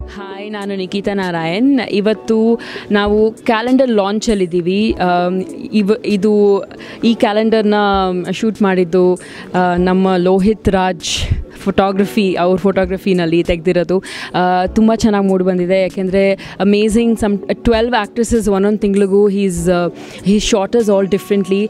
hi ನಾನು ನಿಖಿತಾ ನಾರಾಯಣ್ ಇವತ್ತು ನಾವು ಕ್ಯಾಲೆಂಡರ್ ಲಾಂಚಲ್ಲಿದ್ದೀವಿ ಇವ ಇದು ಈ ಕ್ಯಾಲೆಂಡರ್ನ ಶೂಟ್ ಮಾಡಿದ್ದು ಆ, ನಮ್ಮ ಲೋಹಿತ್ ರಾಜ್ ಫೋಟೋಗ್ರಫಿ ಅವ್ರ ಫೋಟೋಗ್ರಫಿನಲ್ಲಿ ತೆಗೆದಿರೋದು ತುಂಬ ಚೆನ್ನಾಗಿ ಮೂಡಿ ಬಂದಿದೆ ಯಾಕೆಂದರೆ ಅಮೇಝಿಂಗ್ ಸಮ್ ಟ್ವೆಲ್ವ್ ಆ್ಯಕ್ಟ್ರೆಸಸ್ ಒಂದೊಂದು ತಿಂಗಳಿಗೂ he's he shorts all differently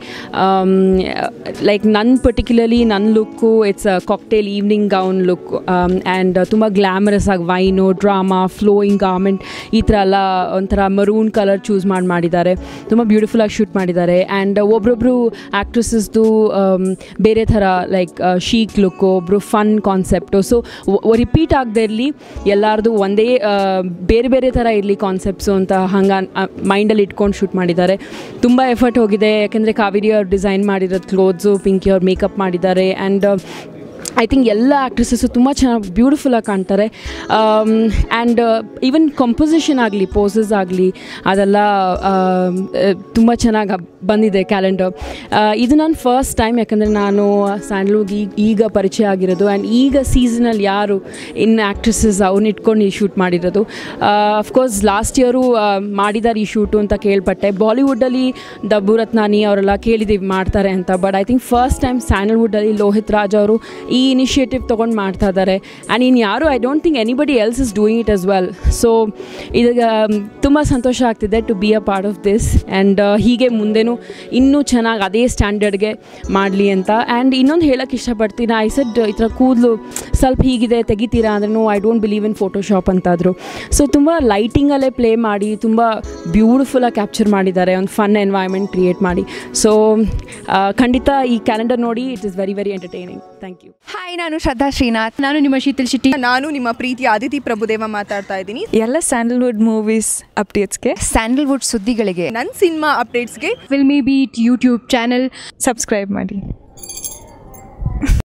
like ನನ್ನ ಪರ್ಟಿಕ್ಯುಲರ್ಲಿ ನನ್ನ look it's cocktail evening gown look and ತುಂಬ ಗ್ಲ್ಯಾಮರಸ್ ಆಗಿ ವೈನು ಡ್ರಾಮಾ ಫ್ಲೋಯಿಂಗ್ ಗಾರ್ಮೆಂಟ್ ಈ ಥರ ಎಲ್ಲ ಒಂಥರ ಮರೂನ್ ಕಲರ್ ಚೂಸ್ ಮಾಡಿ ಮಾಡಿದ್ದಾರೆ ತುಂಬ ಬ್ಯೂಟಿಫುಲ್ಲಾಗಿ ಶೂಟ್ ಮಾಡಿದ್ದಾರೆ ಆ್ಯಂಡ್ ಒಬ್ರೊಬ್ರು ಆ್ಯಕ್ಟ್ರೆಸಸ್ದು ಬೇರೆ ಥರ ಲೈಕ್ ಶೀಕ್ ಲುಕ್ಕು ಒಬ್ಬರು ಫನ್ ಕಾನ್ಸೆಪ್ಟು ಸೊ ರಿಪೀಟ್ ಆಗದೆ ಇರಲಿ ಎಲ್ಲರದು ಒಂದೇ ಆ, ಬೇರೆ ಬೇರೆ ಥರ ಇರಲಿ ಕಾನ್ಸೆಪ್ಟ್ಸು ಅಂತ ಹಂಗೆ ಮೈಂಡಲ್ಲಿ ಇಟ್ಕೊಂಡು ಶೂಟ್ ಮಾಡಿದ್ದಾರೆ ತುಂಬ ಎಫರ್ಟ್ ಹೋಗಿದೆ ಯಾಕೆಂದರೆ ಕಾವೇರಿ ಅವ್ರು ಡಿಸೈನ್ ಮಾಡಿರೋದು ಕ್ಲೋತ್ಸು ಪಿಂಕಿ ಅವ್ರು ಮೇಕಪ್ ಮಾಡಿದ್ದಾರೆ ಆ್ಯಂಡ್ ಐ ಥಿಂಕ್ ಎಲ್ಲ ಆ್ಯಕ್ಟ್ರೆಸಸ್ಸು ತುಂಬ ಚೆನ್ನಾಗಿ ಬ್ಯೂಟಿಫುಲ್ಲಾಗಿ ಕಾಣ್ತಾರೆ ಆ್ಯಂಡ್ ಈವನ್ ಕಂಪೋಸಿಷನ್ ಆಗಲಿ ಪೋಸಸ್ ಆಗಲಿ ಅದೆಲ್ಲ ತುಂಬ ಚೆನ್ನಾಗಿ ಬಂದಿದೆ ಕ್ಯಾಲೆಂಡರ್ ಇದು ನಾನು ಫಸ್ಟ್ ಟೈಮ್ ಯಾಕಂದರೆ ನಾನು ಸ್ಯಾಂಡ್ಲ್ವುಡ್ ಈಗ ಈಗ ಪರಿಚಯ ಆಗಿರೋದು ಆ್ಯಂಡ್ ಈಗ ಸೀಸನಲ್ಲಿ ಯಾರು ಇನ್ ಆ್ಯಕ್ಟ್ರೆಸಸ್ ಅವ್ರನ್ನ ಇಟ್ಕೊಂಡು ಈ ಶೂಟ್ ಮಾಡಿರೋದು ಅಫ್ಕೋರ್ಸ್ ಲಾಸ್ಟ್ ಇಯರು ಮಾಡಿದ್ದಾರೆ ಈ ಶೂಟು ಅಂತ ಕೇಳ್ಪಟ್ಟೆ ಬಾಲಿವುಡ್ಡಲ್ಲಿ ದಬ್ಬು ರತ್ನಾನಿ ಅವರೆಲ್ಲ ಕೇಳಿದ್ದೀವಿ ಮಾಡ್ತಾರೆ ಅಂತ but I think first time ಸ್ಯಾಂಡಲ್ವುಡ್ಡಲ್ಲಿ ಲೋಹಿತ್ ರಾಜ್ ಅವರು ಈ ಇನಿಷಿಯೇಟಿವ್ ತೊಗೊಂಡು ಮಾಡ್ತಾ ಇದ್ದಾರೆ ಆ್ಯಂಡ್ ಇನ್ನು ಯಾರು I don't think anybody else is doing it as well so ಇದೀಗ ತುಂಬ ಸಂತೋಷ ಆಗ್ತಿದೆ to be a part of this and ಹೀಗೆ ಮುಂದೆನೂ ಇನ್ನೂ ಚೆನ್ನಾಗಿ ಅದೇ ಸ್ಟ್ಯಾಂಡರ್ಡ್ಗೆ ಮಾಡಲಿ ಅಂತ ಆ್ಯಂಡ್ ಇನ್ನೊಂದು ಹೇಳೋಕ್ಕೆ ಇಷ್ಟಪಡ್ತೀನಿ ಐ ಸೆಡ್ ಈ ಥರ ಕೂದಲು ಸ್ವಲ್ಪ ಹೀಗಿದೆ ತೆಗಿತೀರಾ ಅಂದ್ರೂ I don't believe in Photoshop ಅಂತಾದರು ಸೊ ತುಂಬ ಲೈಟಿಂಗಲ್ಲೇ ಪ್ಲೇ ಮಾಡಿ ತುಂಬ ಬ್ಯೂಟಿಫುಲ್ಲಾಗಿ ಕ್ಯಾಪ್ಚರ್ ಮಾಡಿದ್ದಾರೆ ಒಂದು ಫನ್ ಎನ್ವೈರ್ಮೆಂಟ್ ಕ್ರಿಯೇಟ್ ಮಾಡಿ ಸೊ ಖಂಡಿತ ಈ ಕ್ಯಾಲೆಂಡರ್ ನೋಡಿ it is very very entertaining thank you hi ನಾನು ಶ್ರದ್ಧಾ ಶ್ರೀನಾಥ್ ನಾನು ನಿಮ್ಮ ಶೀತಲ್ ಶೆಟ್ಟಿ ನಾನು ನಿಮ್ಮ ಪ್ರೀತಿಯ ಅದಿತಿ ಪ್ರಭುದೇವ ಮಾತಾಡ್ತಾ ಇದ್ದೀನಿ ಎಲ್ಲ ಸ್ಯಾಂಡಲ್ವುಡ್ ಮೂವೀಸ್ ಅಪ್ಡೇಟ್ಸ್ಗೆ ಸ್ಯಾಂಡಲ್ವುಡ್ ಸುದ್ದಿಗಳಿಗೆ ನನ್ನ ಸಿನಿಮಾ ಅಪ್ಡೇಟ್ಸ್ಗೆ Filmibeat YouTube channel subscribe ಮಾಡಿ